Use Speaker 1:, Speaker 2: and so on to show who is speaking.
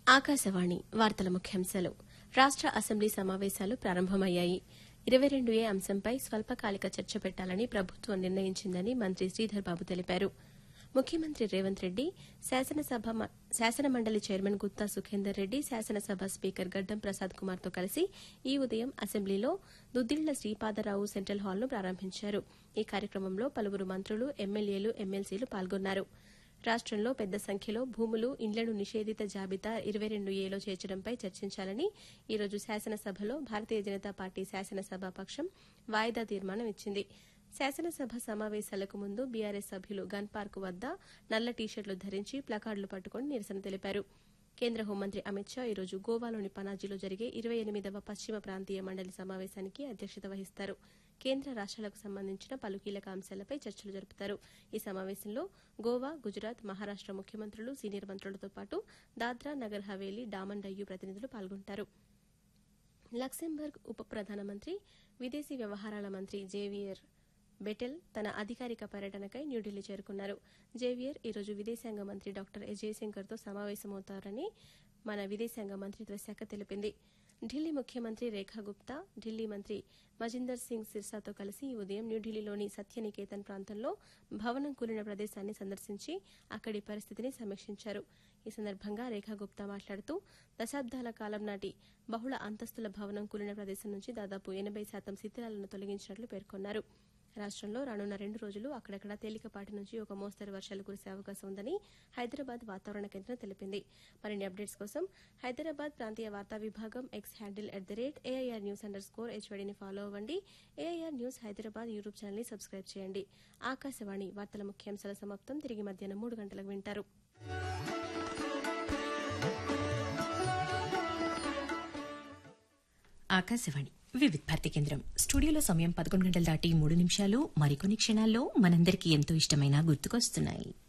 Speaker 1: ఆకాశవాణి వార్తల ముఖ్యాంశాలు రాష్ట అసెంబ్లీ సమావేశాలు ప్రారంభమయ్యాయి ఇరవై రెండు ఏ అంశంపై స్వల్పకాలిక చర్చ పెట్టాలని ప్రభుత్వం నిర్ణయించిందని మంత్రి శ్రీధర్ బాబు తెలిపారు ముఖ్యమంత్రి రేవంత్ రెడ్డి శాసనసభ మ- శాసనమండలి చైర్మన్ గుత్తా సుఖేందర్ రెడ్డి శాసనసభ స్పీకర్ గడ్డం ప్రసాద్ కుమార్తో కలిసి ఈ ఉదయం అసెంబ్లీలో దుద్దిళ్ల శ్రీపాదరావు సెంట్రల్ హాల్ను ప్రారంభించారు ఈ కార్యక్రమంలో పలువురు మంత్రులు ఎమ్మెల్యేలు ఎమ్మెల్సీలు పాల్గొన్నారు రాష్టంలో పెద్ద సంఖ్యలో భూములు ఇండ్లను నిషేధిత జాబితా ఇరవై రెండు ఏలో చేర్చడంపై చర్చించాలని ఈరోజు శాసనసభలో భారతీయ జనతా పార్టీ శాసనసభ పక్షం వాయిదా తీర్మానం ఇచ్చింది శాసనసభ సమావేశాలకు ముందు బీఆర్ఎస్ సభ్యులు గన్ పార్క్ వద్ద నల్ల టీషర్ట్లు ధరించి ప్లకార్డులు పట్టుకుని నిరసన తెలిపారు కేంద్ర హోంమంత్రి అమిత్ షా ఈరోజు గోవాలోని పనాజీలో జరిగే ఇరవై ఎనిమిదవ పశ్చిమ ప్రాంతీయ మండలి సమావేశానికి అధ్యక్షత వహిస్తారు కేంద్ర రాష్ట్రాలకు సంబంధించిన పలు కీలక అంశాలపై చర్చలు జరుపుతారు ఈ సమావేశంలో గోవా గుజరాత్ మహారాష్ట ముఖ్యమంత్రులు సీనియర్ మంత్రులతో పాటు దాద్రా నగర్ హవేలీ డామన్ డయ్యూ ప్రతినిధులు పాల్గొంటారు లక్సెంబర్గ్ ఉప ప్రధానమంత్రి విదేశీ వ్యవహారాల మంత్రి జేవియర్ బెటెల్ తన అధికారిక పర్యటనకై న్యూఢిల్లీ చేరుకున్నారు జేవియర్ ఈరోజు విదేశాంగ మంత్రి డాక్టర్ ఎస్ జయశంకర్తో సమావేశమవుతారని మన విదేశాంగ మంత్రిత్వ శాఖ తెలిపింది ఢిల్లీ ముఖ్యమంత్రి రేఖా గుప్తా ఢిల్లీ మంత్రి మజిందర్ సింగ్ సిర్సాతో కలిసి ఈ ఉదయం న్యూఢిల్లీలోని సత్యనికేతన్ ప్రాంతంలో భవనం కూలిన ప్రదేశాన్ని సందర్శించి అక్కడి పరిస్థితిని సమీక్షించారు ఈ సందర్భంగా రేఖా గుప్తా మాట్లాడుతూ దశాబ్దాల కాలం నాటి బహుళ అంతస్తుల భవనం కూలిన ప్రదేశం నుంచి దాదాపు ఎనబై శాతం శిథిలాలను తొలగించినట్లు పేర్కొన్నారు రాష్టంలో రానున్న రెండు రోజులు అక్కడక్కడ తేలికపాటి నుంచి ఒక మోస్తరు వర్షాలు కురిసే అవకాశం ఉందని హైదరాబాద్ వాతావరణ కేంద్రం తెలిపింది మరిన్ని అప్డేట్స్ కోసం హైదరాబాద్ ప్రాంతీయ వార్తా విభాగం X handle at the rate AIR news underscore హెచ్వడిని ఫాలో అవ్వండి AIR news Hyderabad YouTube channel ని సబ్స్క్రైబ్ చేయండి ఆకాశవాణి వార్తల ముఖ్యాంశాల సమాప్తం తిరిగి మధ్యాహ్నం మూడు గంటలకు వింటారు
Speaker 2: ఆకాశవాణి వివిధ భారతి కేంద్రం స్టూడియోలో సమయం పదకొండు గంటలు దాటి మూడు నిమిషాలు మరికొన్ని క్షణాల్లో మనందరికీ ఎంతో ఇష్టమైన గుర్తుకొస్తున్నాయి